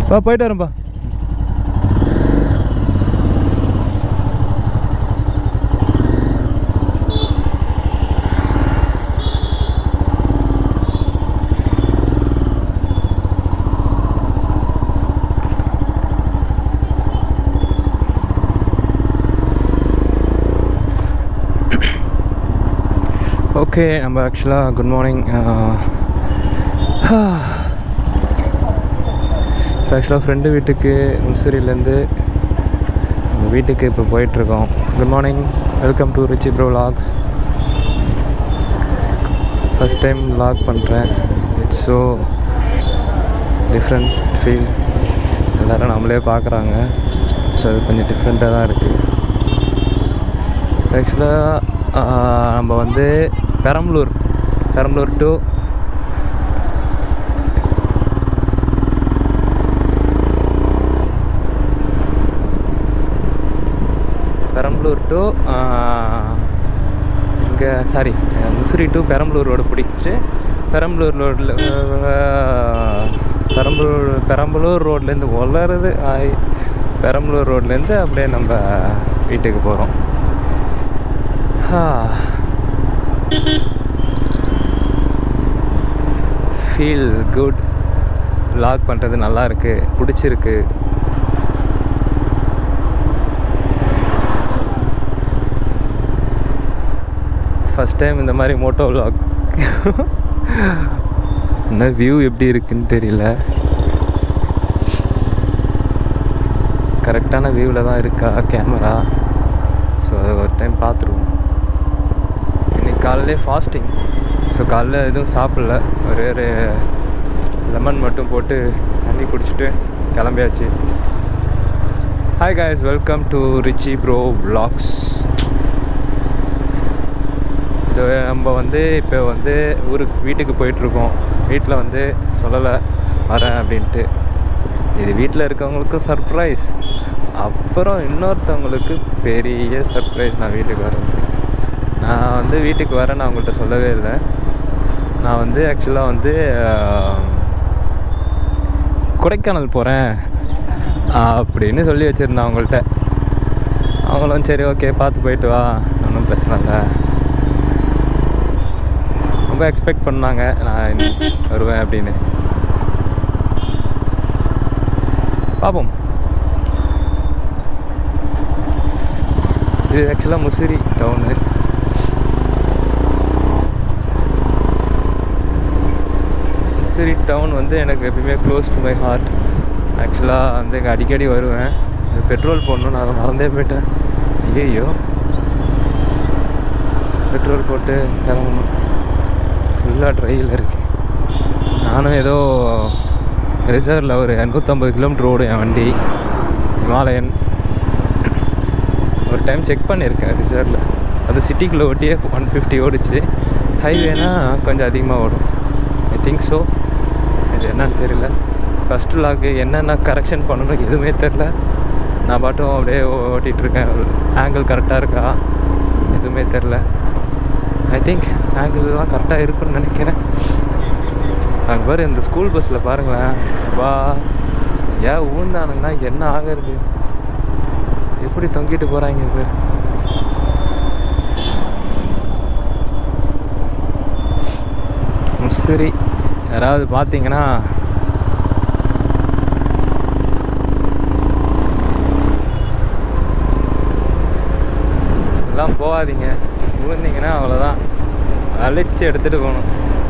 பா போயிட்டு வரேன்ப்பா ஓகே நம்ம ஆக்சுவலாக குட் மார்னிங் ஆக்சுவலாக ஃப்ரெண்டு வீட்டுக்கு முசிறிலேருந்து வீட்டுக்கு இப்போ போயிட்டுருக்கோம் good morning welcome to Richie bro vlogs first time vlog பண்ணுறேன் இட்ஸ் ஸோ டிஃப்ரெண்ட் ஃபீல் எல்லோரும் நம்மளே பார்க்குறாங்க ஸோ அது கொஞ்சம் டிஃப்ரெண்ட்டாக தான் இருக்குது ஆக்சுவலாக நம்ம வந்து பெரம்பலூர் பெரம்பலூர் டு பெரம்பலூர் டு இங்கே sorry Musiri to Perambalur road பிடிச்சி பெரம்பலூர் ரோட்டில் பெரம்பலூர் பெரம்பலூர் ரோட்லேருந்து வளருது ஆய் பெரம்பலூர் ரோட்லேருந்து அப்படியே நம்ம வீட்டுக்கு போகிறோம் ஃபீல் குட் லாக் பண்ணுறது நல்லா இருக்கு பிடிச்சிருக்கு ஃபஸ்ட் டைம் இந்த மாதிரி மோட்டோ vlog என்ன வியூ எப்படி இருக்குன்னு தெரியல கரெக்டான வியூவில் தான் இருக்கா கேமரா ஸோ அதை ஒரு டைம் பார்த்துருவோம் இன்னைக்கு காலையிலே ஃபாஸ்டிங் ஸோ காலைல எதுவும் சாப்பிடல ஒரே ஒரு லெமன் மட்டும் போட்டு தண்ணி குடிச்சிட்டு கிளம்பியாச்சு hi guys welcome to Richie bro vlogs இது நம்ம வந்து இப்போ வந்து ஊருக்கு வீட்டுக்கு போயிட்டுருக்கோம் வீட்டில் வந்து சொல்லலை வரேன் அப்படின்ட்டு இது வீட்டில் இருக்கவங்களுக்கும் சர்ப்ரைஸ் அப்புறம் இன்னொருத்தவங்களுக்கு பெரிய சர்ப்ரைஸ் நான் வீட்டுக்கு வரேன் நான் வந்து வீட்டுக்கு வரேன் நான் அவங்கள்ட்ட சொல்லவே இல்லை நான் வந்து ஆக்சுவலாக வந்து ஆஹ், கொடைக்கானல் போகிறேன் அப்படின்னு சொல்லி வச்சுருந்தேன் அவங்கள்ட்ட அவங்களும் சரி ஓகே பார்த்து போயிட்டு வா ஒன்றும் பிரச்சனை இல்லை ரொம்ப எக்ஸ்பெக்ட் பண்ணாங்க நான் இனி வருவேன் அப்படின்னு பார்ப்போம் இது ஆக்சுவலாக முசிறி டவுனு முசிறி டவுன் வந்து எனக்கு எப்பயுமே க்ளோஸ் டு மை ஹார்ட் ஆக்சுவலாக வந்து இங்கே அடிக்கடி வருவேன் பெட்ரோல் போடணும் நான் அதை மறந்தே போயிட்டேன் ஐயோ பெட்ரோல் போட்டு கிளம்பணும் ஃபுல்லாக ட்ரையில் இருக்கு நானும் ஏதோ ரிசர்வில் ஒரு நூற்றம்பது கிலோமீட்டர் ஓடும் என் வண்டி ஹிமாலயன் ஒரு டைம் செக் பண்ணியிருக்கேன் ரிசர்வில் அது சிட்டிக்குள்ளே ஓட்டியே ஒன் ஃபிஃப்டி ஓடிச்சு ஹைவேனா கொஞ்சம் அதிகமாக ஓடும் ஐ திங்க் ஸோ இது என்னன்னு தெரியல ஃபஸ்ட்டு லாக்கு என்னென்ன கரெக்ஷன் பண்ணணும் எதுவுமே தெரில நான் பாட்டும் அப்படியே ஓட்டிகிட்ருக்கேன் ஆங்கிள் கரெக்டாக இருக்கா எதுவுமே தெரில ஐ திங்க் ஆங்கிள்லாம் கரெக்டாக இருக்குன்னு நினைக்கிறேன் அங்கே பாரு இந்த ஸ்கூல் பஸ்ஸில் பாருங்களேன் வா ஏன் ஊழ்ந்தானுங்கன்னா என்ன ஆகிறது எப்படி தொங்கிட்டு போகிறாங்க பேர் சரி யாராவது பார்த்தீங்கன்னா எல்லாம் போகாதீங்க விழுந்தீங்கன்னா அவ்வளோதான் அழைச்சி எடுத்துகிட்டு போகணும்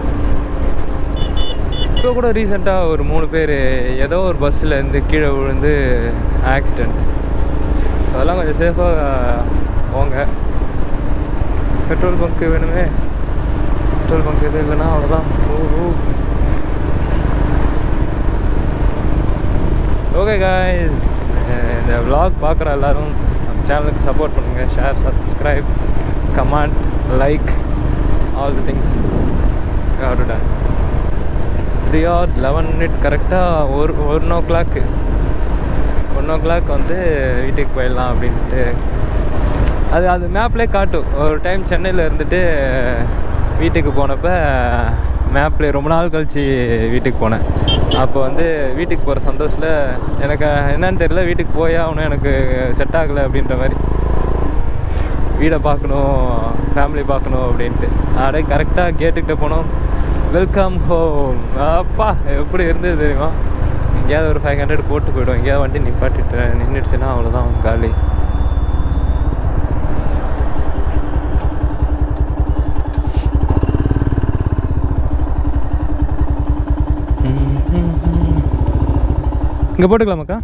இப்போ கூட ரீசெண்டாக ஒரு மூணு பேர் ஏதோ ஒரு பஸ்ஸில் இருந்து கீழே விழுந்து ஆக்சிடெண்ட் அதெல்லாம் கொஞ்சம் சேஃபாக போங்க பெட்ரோல் பங்க்கு வேணுமே பெட்ரோல் பங்க் எதுவும் இல்லைன்னா அவ்வளோதான் ஓகே காய்ஸ் இந்த vlog பார்க்குற எல்லாரும் நம்ம சேனலுக்கு சப்போர்ட் பண்ணுங்கள் share subscribe comment like all the things to done three hours eleven minute கரெக்டாக ஒரு one o'clock one o'clock வந்து வீட்டுக்கு போயிடலாம் அப்படின்ட்டு அது அது மேப்லேயே காட்டும் ஒரு டைம் சென்னையில் இருந்துட்டு வீட்டுக்கு போனப்போ மேப்லேயே ரொம்ப நாள் கழித்து வீட்டுக்கு போனேன் அப்போ வந்து வீட்டுக்கு போகிற சந்தோஷத்தில் எனக்கு என்னன்னு தெரியல வீட்டுக்கு போய் ஆகணும் எனக்கு செட் ஆகலை அப்படின்ற மாதிரி வீடை பார்க்கணும் ஃபேமிலி பார்க்கணும் அப்படின்ட்டு அப்படியே கரெக்டாக கேட்டுக்கிட்ட போனோம் வெல்கம் ஹோம் அப்பா எப்படி இருந்தது தெரியுமா எங்கேயாவது ஒரு ஃபைவ் ஹண்ட்ரட் போட்டு போயிடும் எங்கேயாவது வண்டி நிப்பாட்டிட்டு நின்றுடுச்சுன்னா அவ்வளோதான் காலி இங்கே போட்டுக்கலாமாக்கா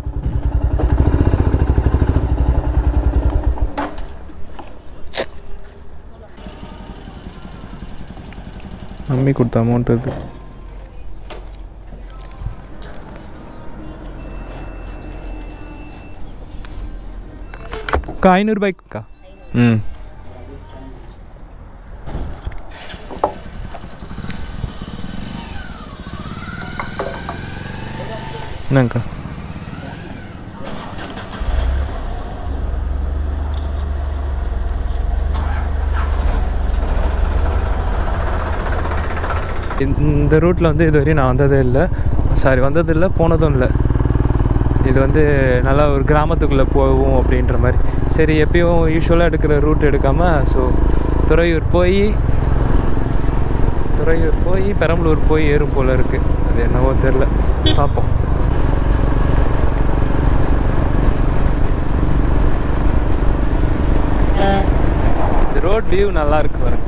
மம்மி கொடுத்த அமௌண்ட் இது அக்கா ஐநூறுபாய்க்குக்கா ம் என்னங்கக்கா இந்த ரூட்டில் வந்து இது வரையும் நான் வந்ததே இல்லை சாரி வந்ததில்லை போனதும் இல்லை இது வந்து நல்லா ஒரு கிராமத்துக்குள்ளே போவோம் அப்படின்ற மாதிரி சரி எப்பயும் யூஸ்வலாக எடுக்கிற ரூட் எடுக்காமல் ஸோ துறையூர் போய் துறையூர் போய் பெரம்பலூர் போய் ஏறும் போல் இருக்குது அது என்னவோ தெரில பார்ப்போம் இந்த ரோட் வியூ நல்லா இருக்கு பாருங்க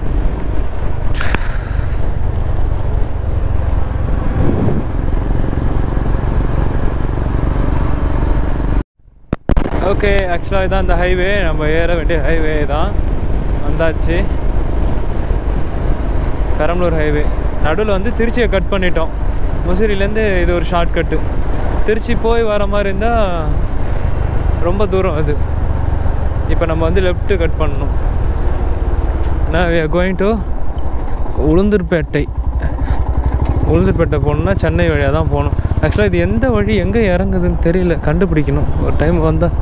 ஓகே ஆக்சுவலாக இதான் இந்த ஹைவே நம்ம ஏற வேண்டிய ஹைவே தான் வந்தாச்சு பெரம்பலூர் ஹைவே நடுவில் வந்து திருச்சியை கட் பண்ணிட்டோம் முசிறிலேருந்து இது ஒரு ஷார்ட் கட்டு திருச்சி போய் வர மாதிரி இருந்தால் ரொம்ப தூரம் அது இப்போ நம்ம வந்து லெஃப்ட்டு கட் பண்ணணும் நான் we are going to Ulundurpettai Ulundurpettai போகணுன்னா சென்னை வழியாக தான் போகணும் ஆக்சுவலாக இது எந்த வழி எங்கே இறங்குதுன்னு தெரியல கண்டுபிடிக்கணும் ஒரு டைம் வந்தால்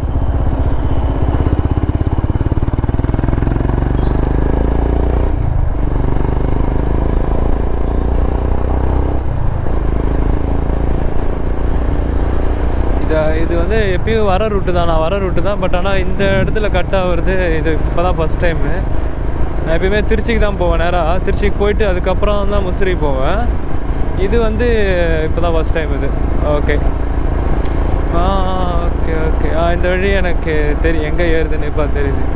இது இது வந்து எப்பயும் வர ரூட்டு தான் நான் வர ரூட்டு தான் பட் ஆனால் இந்த இடத்துல கட் ஆகுறது இது இப்போ தான் ஃபஸ்ட் டைமு நான் எப்பயுமே திருச்சிக்கு தான் போவேன் நேராக திருச்சிக்கு போயிட்டு அதுக்கப்புறம் தான் முசிறி போவேன் இது வந்து இப்போ தான் ஃபஸ்ட் டைம் இது okay ah okay okay ah இந்த வழி எனக்கு தெரியும் எங்கே ஏறுதுன்னு இப்போ தெரியுது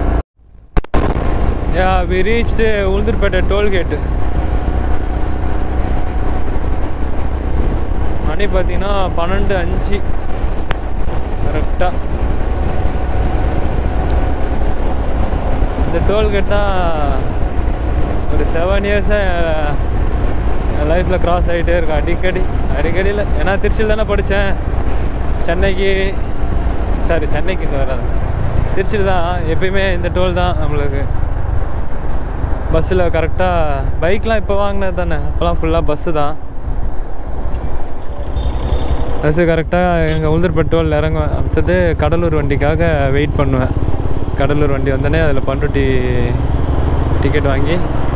yeah we reached Ulundurpettai tollgate மணி பார்த்தீங்கன்னா பன்னெண்டு அஞ்சு கரெக்டாக இந்த டோல்கேட் தான் ஒரு செவன் இயர்ஸாக என் லைஃப்பில் கிராஸ் ஆகிட்டே இருக்கும் அடிக்கடி அடிக்கடி இல்லை ஏன்னா திருச்சியில் தானே படித்தேன் சென்னைக்கு சாரி சென்னைக்கு இங்கே வராது திருச்சியில் தான் எப்பயுமே இந்த டோல் தான் நம்மளுக்கு பஸ்ஸில் கரெக்டாக பைக்லாம் இப்போ வாங்கினது தானே அப்போலாம் ஃபுல்லாக பஸ்ஸு தான் பஸ்ஸு கரெக்டாக எங்கள் உளுந்தூர்பேட் டோலில் இறங்குவேன் அடுத்தது கடலூர் வண்டிக்காக வெயிட் பண்ணுவேன் கடலூர் வண்டி வந்தோடனே அதில் பண்ருட்டி டிக்கெட் வாங்கி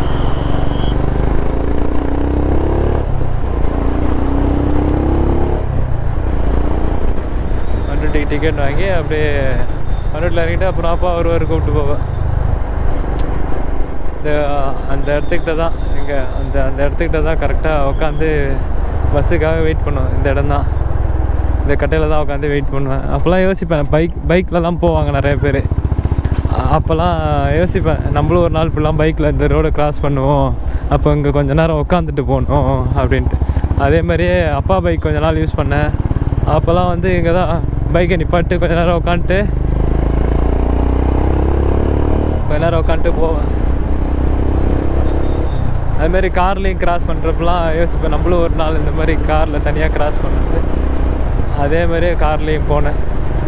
பண்ருட்டிக்கு டிக்கெட் வாங்கி அப்படியே பண்ருட்டியில் இறங்கிட்டு அப்புறம் அப்பா ஒருவர் கூப்பிட்டு போவேன் இந்த அந்த இடத்துக்கிட்ட தான் இங்கே அந்த அந்த இடத்துக்கிட்ட தான் கரெக்டாக உட்காந்து பஸ்ஸுக்காக வெயிட் பண்ணுவேன் இந்த இடம் தான் இந்த கட்டையில் தான் உட்காந்து வெயிட் பண்ணுவேன் அப்போல்லாம் யோசிப்பேன் பைக் பைக்லலாம் போவாங்க நிறைய பேர் அப்போல்லாம் யோசிப்பேன் நம்மளும் ஒரு நாள் ஃபுல்லாக பைக்கில் இந்த ரோடை கிராஸ் பண்ணுவோம் அப்போ இங்கே கொஞ்ச நேரம் உட்காந்துட்டு போகணும் அப்படின்ட்டு அதே மாதிரியே அப்பா பைக் கொஞ்ச நாள் யூஸ் பண்ணேன் அப்போல்லாம் வந்து இங்கே தான் பைக்கை நிப்பாட்டு கொஞ்ச நேரம் உட்காந்துட்டு கொஞ்ச நேரம் உட்காந்துட்டு போவேன் அதுமாரி கார்லேயும் கிராஸ் பண்ணுறப்பெல்லாம் யோசிப்பேன் நம்மளும் ஒரு நாள் இந்த மாதிரி காரில் தனியாக கிராஸ் பண்ணுறது அதே மாதிரி கார்லேயும் போனேன்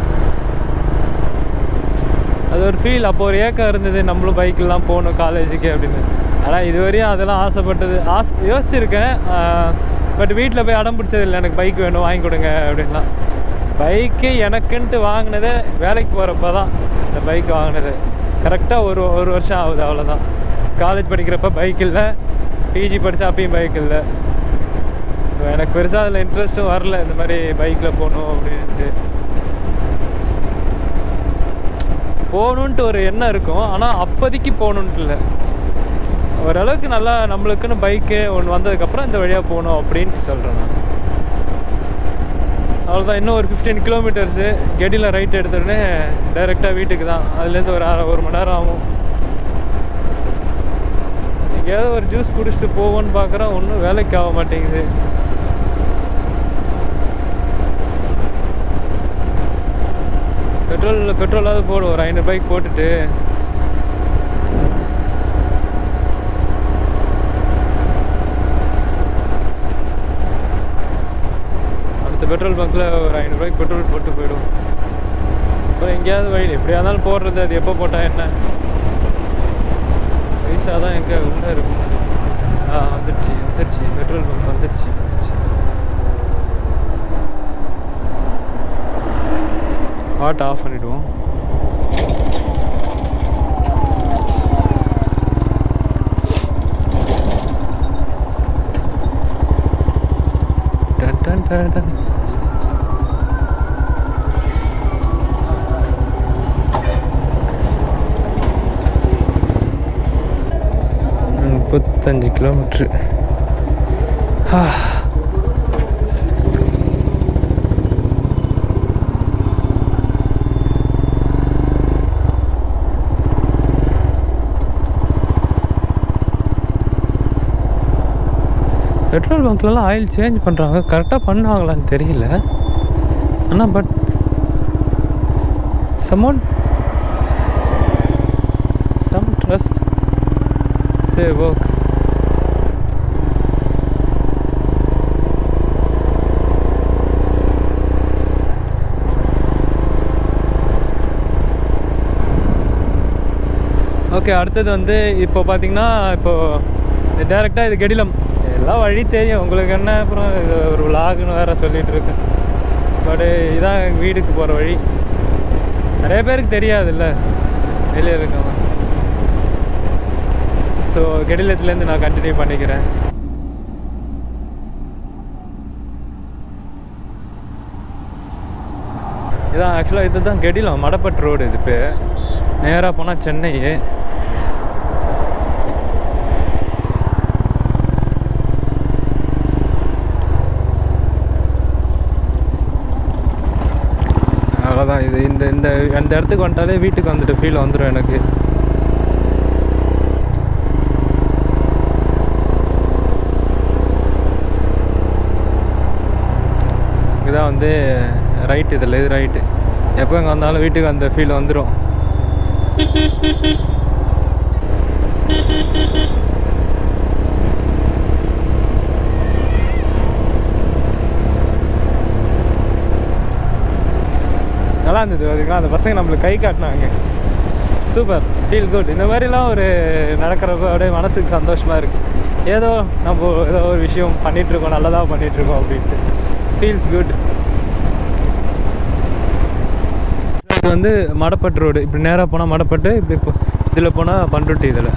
அது ஒரு ஃபீல் அப்போ ஒரு ஏக்கம் இருந்தது நம்மளும் பைக்கெலாம் போகணும் காலேஜுக்கு அப்படின்னு ஆனால் இதுவரையும் அதெல்லாம் ஆசைப்பட்டது ஆசை யோசிச்சிருக்கேன் பட் வீட்டில் போய் அடம் பிடிச்சதில்லை எனக்கு பைக் வேணும் வாங்கி கொடுங்க அப்படின்லாம் பைக்கு எனக்குன்ட்டு வாங்கினதே வேலைக்கு போகிறப்ப தான் இந்த பைக் வாங்கினது கரெக்டாக ஒரு ஒரு வருஷம் ஆகுது அவ்வளோதான் காலேஜ் படிக்கிறப்ப பைக் இல்லை பிஜி படித்தா அப்பயும் பைக் இல்லை ஸோ ஸோ எனக்கு பெருசாக அதில் இன்ட்ரெஸ்ட்டும் வரல இந்த மாதிரி பைக்கில் போகணும் அப்படின்ட்டு போகணுன்ட்டு ஒரு எண்ணம் இருக்கும் ஆனால் அப்போதைக்கு போகணுன்ட்டு இல்லை ஓரளவுக்கு நல்லா நம்மளுக்குன்னு பைக்கு ஒன்று வந்ததுக்கப்புறம் இந்த வழியாக போகணும் அப்படின்ட்டு சொல்கிறேன் நான் அவ்வளோதான் இன்னும் ஒரு ஃபிஃப்டீன் கிலோமீட்டர்ஸு கெடியில் ரைட் எடுத்தோடனே டைரெக்டாக வீட்டுக்கு தான் அதுலேருந்து ஒரு அரை ஒரு மணி நேரம் ஆகும் எங்கேயாவது ஒரு ஜூஸ் குடிச்சிட்டு போவோன்னு பார்க்குறேன் ஒன்றும் வேலைக்கு ஆக மாட்டேங்குது பெட்ரோல் பெட்ரோலாவது போடும் ஒரு ஐநூறு பைக் போட்டுட்டு அடுத்த பெட்ரோல் பங்க்கில் ஒரு ஐநூறுபாய்க்கு பெட்ரோல் போட்டு போயிடும் அப்புறம் எங்கேயாவது வழி எப்படியா இருந்தாலும் போடுறது அது எப்போ போட்டால் என்ன பைசா தான் எங்கே உள்ளே இருக்கும் ஆ வந்துடுச்சு வந்துடுச்சு பெட்ரோல் பங்க் வந்துடுச்சு வந்துடுச்சு ஹாட் ஆஃப் பண்ணிவிடுவோம் டன் டன் டன் டன் முப்பத்தஞ்சு கிலோமீட்ரு பெட்ரோல் பங்க்லலாம் ஆயில் சேஞ்ச் பண்ணுறாங்க கரெக்டாக பண்ணுவாங்களான்னு தெரியல ஆனால் but someone some trust they work okay அடுத்தது வந்து இப்போ பார்த்தீங்கன்னா இப்போது டேரெக்டாக இது கெடிலம் எல்லாம் வழி தெரியும் உங்களுக்கு என்ன அப்புறம் இது ஒரு விலாகுன்னு வேற சொல்லிட்டு இருக்கு பட் இதான் எங்கள் வீட்டுக்கு போகிற வழி நிறைய பேருக்கு தெரியாதுல்ல வெளியே இருக்கவங்க ஸோ கெடிலத்துலேருந்து நான் கண்டினியூ பண்ணிக்கிறேன் இதான் ஆக்சுவலாக இதுதான் கெடிலம் மடப்பட் ரோடு இது இப்போ நேராக போனால் சென்னை அவ்வளோதான் இது இந்த இந்த அந்த இடத்துக்கு வந்துட்டாலே வீட்டுக்கு வந்துட்டு ஃபீல் வந்துடும் எனக்கு இதுதான் வந்து ரைட் இதில் இது ரைட்டு எப்போ இங்கே வந்தாலும் வீட்டுக்கு அந்த ஃபீல் வந்துடும் நல்லா இருந்தது அதுக்கெலாம் அந்த பசங்க நம்மளுக்கு கை காட்டினாங்க சூப்பர் ஃபீல் குட் இந்த மாதிரிலாம் ஒரு நடக்கிறப்ப அப்படியே மனசுக்கு சந்தோஷமாக இருக்குது ஏதோ நம்ம ஏதோ ஒரு விஷயம் பண்ணிகிட்ருக்கோம் நல்லதாக பண்ணிகிட்ருக்கோம் அப்படின்ட்டு ஃபீல்ஸ் குட் இது வந்து மடப்பட்டு ரோடு இப்படி நேராக போனால் மடப்பட்டு இப்படி இப்போ இதில் போனால் பண்ருட்டி இதில்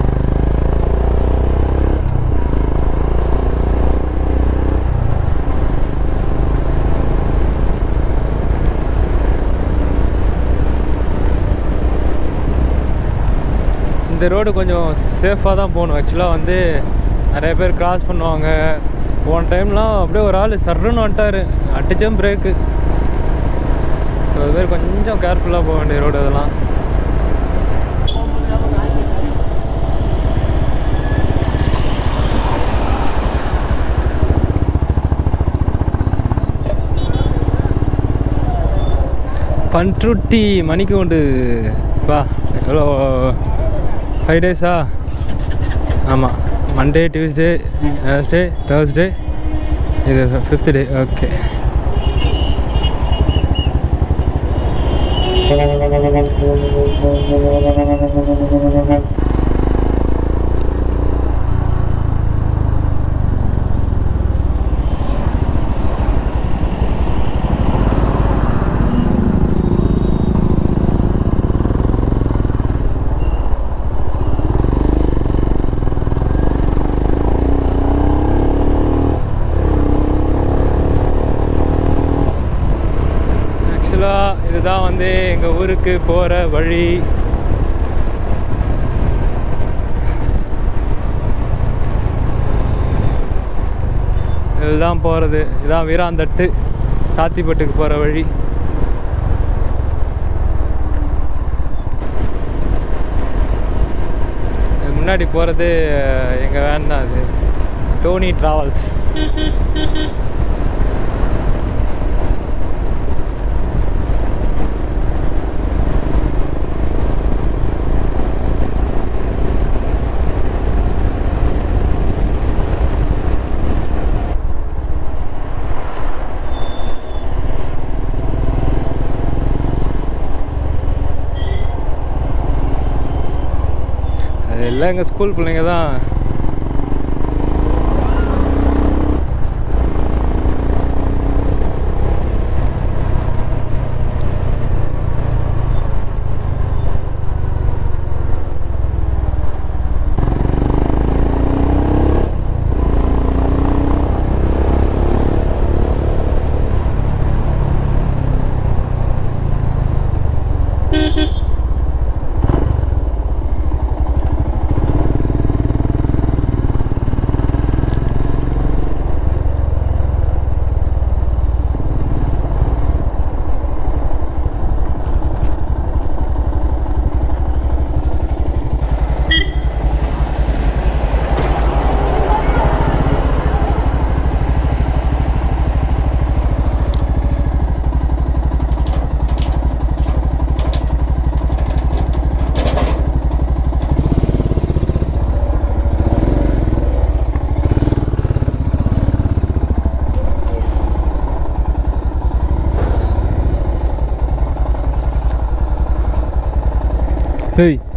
இந்த ரோடு கொஞ்சம் சேஃபாக தான் போகணும் ஆக்சுவலாக வந்து நிறைய பேர் கிராஸ் பண்ணுவாங்க போன டைம்லாம் அப்படியே ஒரு ஆள் சர்ருன்னு வந்துட்டார் அடிச்சும் பிரேக்கு அது பேர் கொஞ்சம் கேர்ஃபுல்லாக போக வேண்டிய ரோடு அதெல்லாம் பண்ருட்டி மணிக்கு உண்டு வா எவ்வளோ ஃபைவ் டேஸா ஆமாம் மண்டே டியூஸ்டே தேர்ஸ்டே தேர்ஸ்டே இது ஃபிஃப்த் டே ஓகே இதுதான் வந்து எங்கள் ஊருக்கு போகிற வழி இதுதான் போகிறது இதுதான் வீராந்தட்டு சாத்திப்பட்டுக்கு போகிற வழி இது முன்னாடி போகிறது எங்கள் வேன் தான் அது டோனி ட்ராவல்ஸ் அது எல்லாம் எங்கள் ஸ்கூல் பிள்ளைங்க தான் டேய்